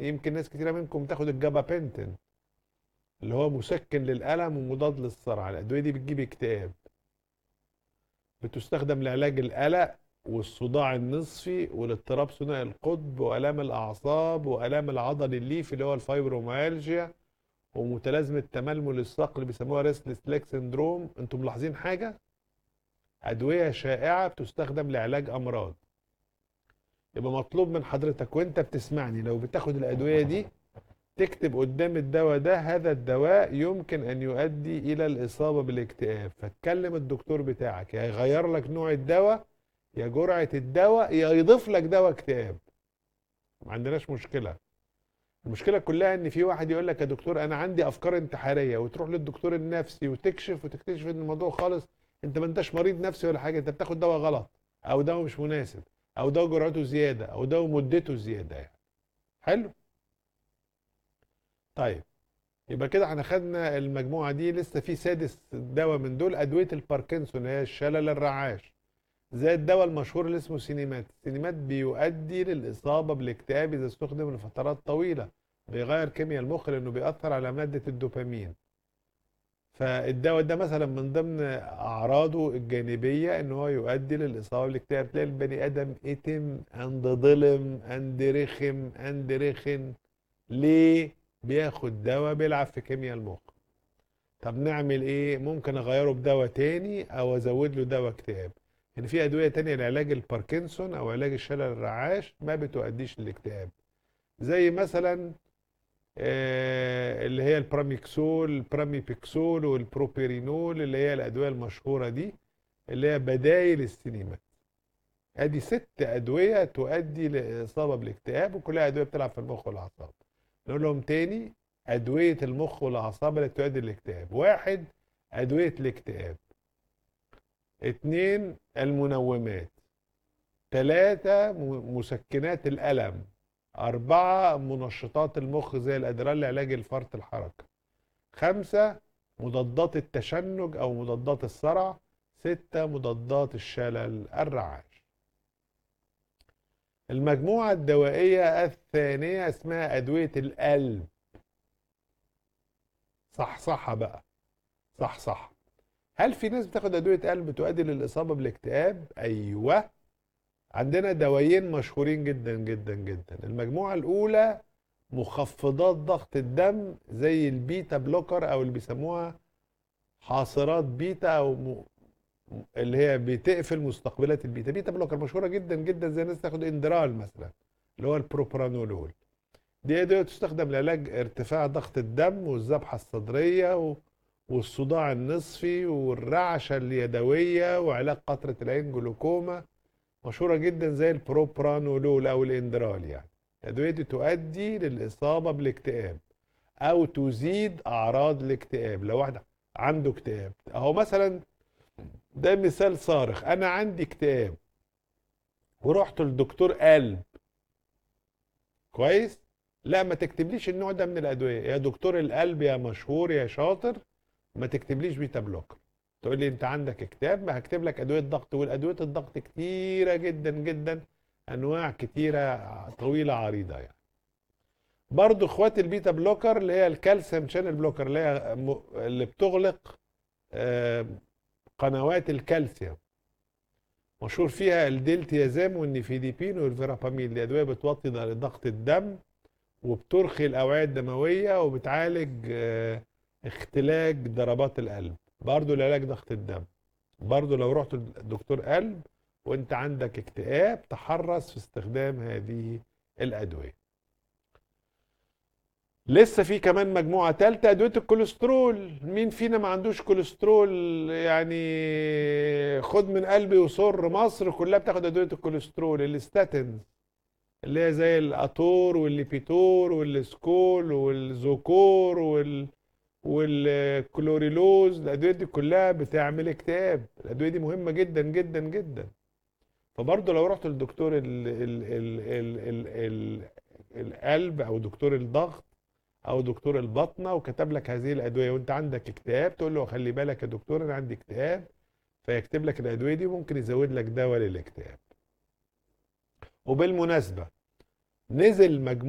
يمكن ناس كتيره منكم تاخد الجابابنتين اللي هو مسكن للالم ومضاد للصرع الادويه دي بتجيب اكتئاب بتستخدم لعلاج القلق والصداع النصفي والاضطراب ثنائي القطب والام الاعصاب والام العضل الليفي اللي هو الفايبروميالجيا ومتلازمه تململ الصقر اللي بيسموها ريستلس ليك سندروم انتم ملاحظين حاجه ادويه شائعه بتستخدم لعلاج امراض يبقى مطلوب من حضرتك وانت بتسمعني لو بتاخد الادويه دي تكتب قدام الدواء ده هذا الدواء يمكن ان يؤدي الى الاصابه بالاكتئاب فتكلم الدكتور بتاعك يا يغير لك نوع الدواء يا جرعه الدواء يا يضيف لك دواء اكتئاب ما عندناش مشكله المشكله كلها ان في واحد يقول لك يا دكتور انا عندي افكار انتحاريه وتروح للدكتور النفسي وتكشف وتكتشف ان الموضوع خالص انت ما انتش مريض نفسي ولا حاجه انت بتاخد دواء غلط او دواء مش مناسب او دواء جرعته زياده او دواء مدته زياده يعني حلو طيب يبقى كده احنا خدنا المجموعه دي لسه في سادس دواء من دول ادويه الباركنسون هي الشلل الرعاش زي الدواء المشهور اللي اسمه سينيمات السينيمات بيؤدي للاصابه بالاكتئاب اذا استخدم لفترات طويله بيغير كيمياء المخ لانه بيأثر على ماده الدوبامين فالدواء ده مثلا من ضمن اعراضه الجانبيه ان هو يؤدي للاصابه بالاكتئاب تلاقي البني ادم اتم اند ظلم اند رخم اند رخن ليه بياخد دواء بيلعب في كيمياء المخ طب نعمل ايه ممكن اغيره بدواء تاني او ازود له دواء اكتئاب يعني في ادويه تانية لعلاج الباركنسون او علاج الشلل الرعاش ما بتؤديش للاكتئاب زي مثلا آه، اللي هي البراميكسول البراميبيكسول والبروبيرينول اللي هي الادويه المشهوره دي اللي هي بدايل السينيمات ادي ست ادويه تؤدي لاصابه بالاكتئاب وكلها ادويه بتلعب في المخ والاعصاب نقول لهم تاني ادويه المخ والاعصاب اللي تؤدي للاكتئاب واحد ادويه الاكتئاب اتنين المنومات تلاتة م- مسكنات الألم أربعة منشطات المخ زي الأدرال لعلاج الفرط الحركة خمسة مضادات التشنج أو مضادات الصرع ستة مضادات الشلل الرعاش المجموعة الدوائية الثانية اسمها أدوية القلب صح صح بقى صح صح هل في ناس بتاخد أدوية قلب تؤدي للإصابة بالاكتئاب؟ أيوه عندنا دوايين مشهورين جدا جدا جدا المجموعة الأولى مخفضات ضغط الدم زي البيتا بلوكر أو اللي بيسموها حاصرات بيتا أو م... اللي هي بتقفل مستقبلات البيتا بيتا بلوكر مشهورة جدا جدا زي الناس تاخد اندرال مثلا اللي هو البروبرانولول دي أدوية تستخدم لعلاج ارتفاع ضغط الدم والذبحة الصدرية و... والصداع النصفي والرعشة اليدوية وعلاج قطرة العين جلوكوما مشهوره جدا زي البروبرانولول او الاندرال يعني الادويه دي تؤدي للاصابه بالاكتئاب او تزيد اعراض الاكتئاب لو واحد عنده اكتئاب اهو مثلا ده مثال صارخ انا عندي اكتئاب ورحت للدكتور قلب كويس لا ما تكتبليش النوع ده من الادويه يا دكتور القلب يا مشهور يا شاطر ما تكتبليش بيتا بلوكر تقول لي انت عندك اكتئاب ما هكتب لك ادويه ضغط والادويه الضغط كتيره جدا جدا انواع كتيره طويله عريضه يعني برضو اخوات البيتا بلوكر اللي هي الكالسيوم شانل بلوكر اللي هي م- اللي بتغلق آه، قنوات الكالسيوم مشهور فيها الدلتيازام والنيفيديبين والفيرابامين دي ادويه بتوطي ضغط الدم وبترخي الاوعيه الدمويه وبتعالج آه، اختلاج ضربات القلب برضو لعلاج ضغط الدم برضو لو رحت لدكتور قلب وانت عندك اكتئاب تحرص في استخدام هذه الادويه لسه في كمان مجموعه ثالثه ادويه الكوليسترول مين فينا ما عندوش كوليسترول يعني خد من قلبي وسر مصر كلها بتاخد ادويه الكوليسترول الاستاتينز اللي هي زي الاتور والليبيتور والسكول والزوكور وال والكلوريلوز الادويه دي كلها بتعمل اكتئاب الادويه دي مهمه جدا جدا جدا فبرضه لو رحت للدكتور ال ال ال ال ال ال القلب او دكتور الضغط او دكتور البطنه وكتب لك هذه الادويه وانت عندك اكتئاب تقول له خلي بالك يا دكتور انا عندي اكتئاب فيكتب لك الادويه دي ممكن يزود لك دواء للاكتئاب وبالمناسبه نزل مجموعه